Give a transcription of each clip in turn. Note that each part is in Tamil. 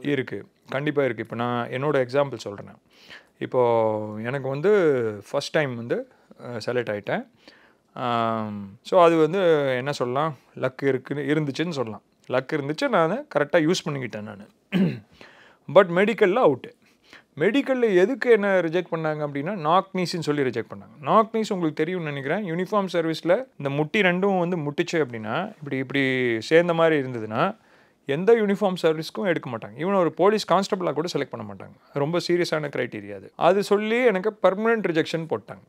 இருக்குது கண்டிப்பாக இருக்குது இப்போ நான் என்னோட எக்ஸாம்பிள் சொல்கிறேன் இப்போது எனக்கு வந்து ஃபஸ்ட் டைம் வந்து செலக்ட் ஆகிட்டேன் ஸோ அது வந்து என்ன சொல்லலாம் லக் இருக்குன்னு இருந்துச்சுன்னு சொல்லலாம் லக் இருந்துச்சு நான் கரெக்டாக யூஸ் பண்ணிக்கிட்டேன் நான் பட் மெடிக்கலில் அவுட்டு மெடிக்கலில் எதுக்கு என்ன ரிஜெக்ட் பண்ணாங்க அப்படின்னா நாக்னீஸ்ன்னு சொல்லி ரிஜெக்ட் பண்ணாங்க நாக்னீஸ் உங்களுக்கு தெரியும்னு நினைக்கிறேன் யூனிஃபார்ம் சர்வீஸில் இந்த முட்டி ரெண்டும் வந்து முட்டிச்சு அப்படின்னா இப்படி இப்படி சேர்ந்த மாதிரி இருந்ததுன்னா எந்த யூனிஃபார்ம் சர்வீஸ்க்கும் எடுக்க மாட்டாங்க ஈவன் ஒரு போலீஸ் கான்ஸ்டபிளாக கூட செலக்ட் பண்ண மாட்டாங்க ரொம்ப சீரியஸான க்ரைட்டீரியா அது அது சொல்லி எனக்கு பர்மனெண்ட் ரிஜெக்ஷன் போட்டாங்க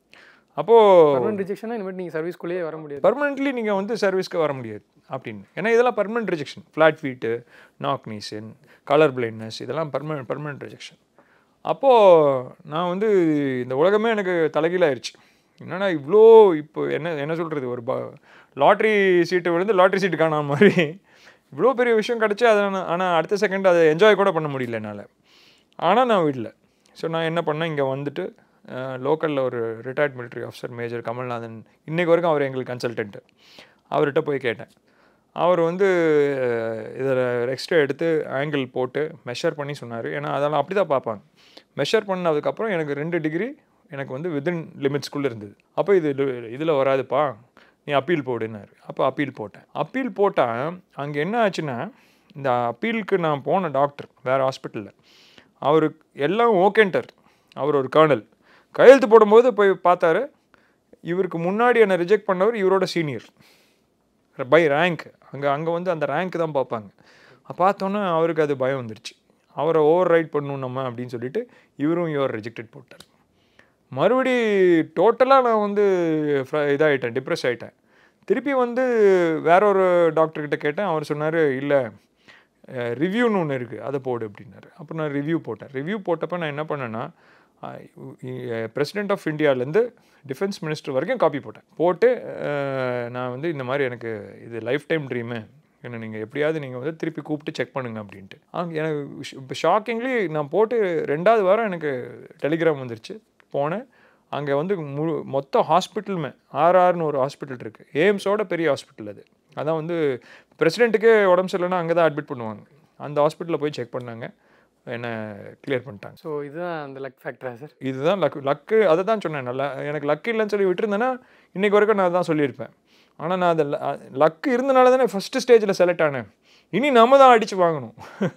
அப்போது பர்மனன்ட் ரிஜெக்ஷனா இனிமேல் நீங்கள் சர்வீஸ்குள்ளேயே வர முடியாது பர்மனெண்ட்லி நீங்கள் வந்து சர்வீஸ்க்கு வர முடியாது அப்படின்னு ஏன்னா இதெல்லாம் permanent rejection flat feet knock knees colour blindness இதெல்லாம் பர்மனெண்ட் பர்மனெண்ட் ரிஜெக்ஷன் அப்போது நான் வந்து இந்த உலகமே எனக்கு தலைகீழாயிருச்சு என்னன்னா இவ்வளோ இப்போ என்ன என்ன சொல்கிறது ஒரு ப லாட்ரி சீட்டு விழுந்து லாட்ரி சீட்டு காணாம மாதிரி இவ்வளோ பெரிய விஷயம் கிடச்சி அதை நான் ஆனால் அடுத்த செகண்ட் அதை என்ஜாய் கூட பண்ண முடியல என்னால் ஆனால் நான் விடல ஸோ நான் என்ன பண்ணேன் இங்கே வந்துட்டு லோக்கலில் ஒரு retired military officer major Kamalnathan இன்றைக்கு வரைக்கும் அவர் எங்களுக்கு கன்சல்டன்ட்டு அவர்கிட்ட போய் கேட்டேன் அவர் வந்து இதில் எக்ஸ்ட்ரா எடுத்து ஆங்கிள் போட்டு மெஷர் பண்ணி சொன்னார் ஏன்னா அதெல்லாம் அப்படி தான் பார்ப்பாங்க மெஷர் பண்ணதுக்கப்புறம் எனக்கு ரெண்டு டிகிரி எனக்கு வந்து வித்தின் லிமிட்ஸ்குள்ளே இருந்தது அப்போ இது இதில் வராதுப்பா நீ அப்பீல் போடுன்னாரு அப்போ அப்பீல் போட்டேன் அப்பீல் போட்டால் அங்கே என்ன ஆச்சுன்னா இந்த அப்பீலுக்கு நான் போன டாக்டர் வேறு ஹாஸ்பிட்டலில் அவருக்கு எல்லாம் ஓகேன்ட்டார் அவர் ஒரு கர்னல் கையெழுத்து போடும்போது போய் பார்த்தாரு இவருக்கு முன்னாடி என்னை ரிஜெக்ட் பண்ணவர் இவரோட சீனியர் பை ரேங்க் அங்கே அங்கே வந்து அந்த ரேங்க் தான் பார்ப்பாங்க பார்த்தோன்னே அவருக்கு அது பயம் வந்துருச்சு அவரை ஓவர் ரைட் பண்ணணும் நம்ம அப்படின்னு சொல்லிட்டு இவரும் யுவர் ரிஜெக்டட் போட்டார் மறுபடி டோட்டலாக நான் வந்து ஃப்ர- இதாயிட்டேன் டிப்ரெஸ் ஆகிட்டேன் திருப்பி வந்து வேற ஒரு டாக்டர்கிட்ட கேட்டேன் அவர் சொன்னார் இல்லை ரிவ்யூன்னு ஒன்று இருக்குது அதை போடு அப்படின்னாரு அப்போ நான் ரிவ்யூ போட்டேன் ரிவ்யூ போட்டப்போ நான் என்ன பண்ணேன்னா பிரசிடென்ட் ஆஃப் இந்தியாவிலேருந்து டிஃபென்ஸ் மினிஸ்டர் வரைக்கும் காப்பி போட்டேன் போட்டு அஹ், நான் வந்து இந்த மாதிரி எனக்கு இது லைஃப் டைம் ட்ரீமு என்ன நீங்கள் எப்படியாவது நீங்கள் வந்து திருப்பி கூப்பிட்டு செக் பண்ணுங்க அப்படின்ட்டு அங்க எனக்கு இப்போ ஷாக்கிங்லி நான் போட்டு ரெண்டாவது வாரம் எனக்கு டெலிகிராம் வந்துருச்சு போனேன் அங்கே வந்து முழு மொத்த ஹாஸ்பிட்டலுமே ஆர்ஆர்னு ஒரு ஹாஸ்பிட்டல் இருக்குது எய்ம்ஸோட பெரிய ஹாஸ்பிட்டல் அது அதான் வந்து பிரசிடெண்ட்டுக்கே உடம்பு சரியில்லைன்னா அங்கே தான் அட்மிட் பண்ணுவாங்க அந்த ஹாஸ்பிட்டலில் போய் செக் பண்ணாங்க என்ன கிளியர் பண்ணிட்டாங்க ஸோ இதுதான் அந்த லக் ஃபேக்டரா சார் இதுதான் லக்கு லக்கு அதை தான் சொன்னேன் நல்லா எனக்கு லக்கு இல்லைன்னு சொல்லி விட்டுருந்தேன்னா இன்னைக்கு வரைக்கும் நான் தான் சொல்லியிருப்பேன் ஆனால் நான் அதை லக்கு இருந்தனால தானே ஃபஸ்ட்டு ஸ்டேஜில் செலக்ட் ஆனேன் இனி நம்ம தான் அடித்து வாங்கணும்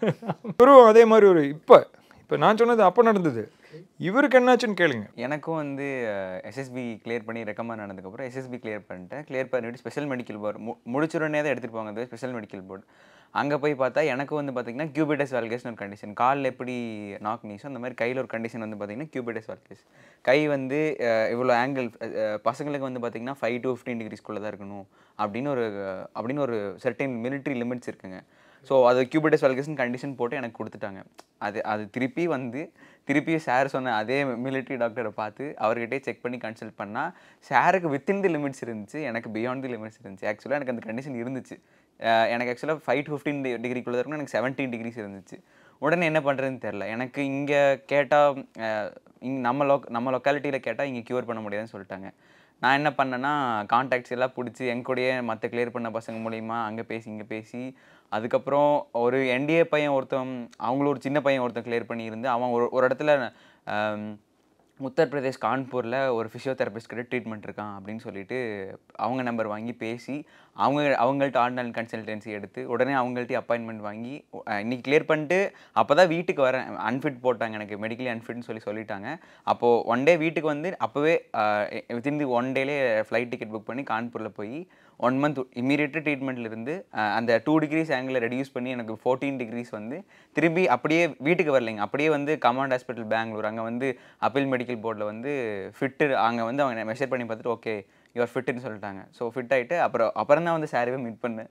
இவரும் அதே மாதிரி ஒரு இப்போ இப்போ நான் சொன்னது அப்போ நடந்தது இவருக்கு என்னாச்சுன்னு கேளுங்க எனக்கும் வந்து எஸ்எஸ்பி கிளியர் பண்ணி ரெக்கமெண்ட் ஆனதுக்கப்புறம் எஸ்எஸ்பி கிளியர் பண்ணிட்டேன் கிளியர் பண்ணிட்டு ஸ்பெஷல் மெடிக்கல் போர்டு மு முடிச்சுடனே தான் எடுத்துகிட்டு போவாங்க அது ஸ்பெஷல் மெடிக்கல் போர்டு அங்கே போய் பார்த்தா எனக்கு வந்து பார்த்தீங்கன்னா கியூபிடஸ் வால்கேஸ்னு ஒரு கண்டிஷன் காலில் எப்படி நாக் நீஸோ அந்த மாதிரி கையில் ஒரு கண்டிஷன் வந்து பார்த்தீங்கன்னா கியூபிடஸ் வால்கேஸ் கை வந்து அஹ், இவ்வளோ ஆங்கிள் பசங்களுக்கு வந்து பார்த்தீங்கன்னா ஃபைவ் டு ஃபிஃப்டீன் டிகிரிஸ்குள்ளே தான் இருக்கணும் அப்படின்னு ஒரு அஹ், அப்படின்னு ஒரு சர்டைன் military லிமிட்ஸ் இருக்குங்க ஸோ அது கியூபிடஸ் வால்கேஷன் கண்டிஷன் போட்டு எனக்கு கொடுத்துட்டாங்க அது அது திருப்பி வந்து திருப்பி சார் சொன்ன அதே military டாக்டரை பார்த்து அவர்கிட்டயே செக் பண்ணி கன்சல்ட் பண்ணால் சாருக்கு வித்தின் தி லிமிட்ஸ் இருந்துச்சு எனக்கு பியாண்ட் தி லிமிட்ஸ் இருந்துச்சு ஆக்சுவலாக எனக்கு அந்த கண்டிஷன் இருந்துச்சு அஹ் எனக்கு ஆக்சுவலாக ஃபைவ் டு ஃபிஃப்டீன் டிகிரிக்குள்ளே இருக்கணும் எனக்கு செவன்டீன் டிகிரிஸ் இருந்துச்சு உடனே என்ன பண்ணுறதுன்னு தெரில எனக்கு இங்கே கேட்டால் இங்கே நம்ம லோக் நம்ம லொக்காலிட்டியில் கேட்டால் இங்கே க்யூர் பண்ண முடியாதுன்னு சொல்லிட்டாங்க நான் என்ன பண்ணேன்னா கான்டாக்ட்ஸ் எல்லாம் பிடிச்சி என் கூடயே மற்ற கிளியர் பண்ண பசங்க மூலிமா அங்கே பேசி இங்கே பேசி அதுக்கப்புறம் ஒரு என்டிஏ பையன் ஒருத்தன் அவங்களும் ஒரு சின்ன பையன் ஒருத்தன் கிளியர் பண்ணியிருந்து அவன் ஒரு ஒரு இடத்துல ஆம், உத்தரப்பிரதேஷ் கான்பூரில் ஒரு ஃபிசியோதெரபிஸ்ட் கிட்ட ட்ரீட்மெண்ட் இருக்கான் அப்படின்னு சொல்லிட்டு அவங்க நம்பர் வாங்கி பேசி அவங்க அவங்கள்ட்ட ஆன்லைன் கன்சல்டன்சி எடுத்து உடனே அவங்கள்ட்ட அப்பாயின்மெண்ட் வாங்கி அஹ், இன்னைக்கு கிளியர் பண்ணிட்டு அப்போ தான் வீட்டுக்கு வரேன் அன்ஃபிட் போட்டாங்க எனக்கு மெடிக்கலி அன்ஃபிட்னு சொல்லி சொல்லிட்டாங்க அப்போது ஒன் டே வீட்டுக்கு வந்து அப்போவே வித்தின் தி ஒன் டேலே ஃப்ளைட் டிக்கெட் புக் பண்ணி கான்பூரில் போய் ஒன் மந்த் இம்மீடியட்டாக ட்ரீட்மெண்ட்டில் இருந்து அஹ், அந்த டூ டிகிரிஸ் ஆங்கிள் ரெடியூஸ் பண்ணி எனக்கு ஃபோர்டீன் டிகிரிஸ் வந்து திரும்பி அப்படியே வீட்டுக்கு வரலைங்க அப்படியே வந்து கமாண்ட் ஹாஸ்பிட்டல் பெங்களூர் அங்கே வந்து அப்பீல் மெடிக்கல் போர்டில் வந்து ஃபிட்டு அங்கே வந்து அவங்க மெஷர் பண்ணி பார்த்துட்டு ஓகே யுவர் ஃபிட்டுன்னு சொல்லிட்டாங்க ஸோ ஃபிட் ஆகிட்டு அப்புறம் அப்புறம் தான் வந்து சாரிவே மீட் பண்ணேன்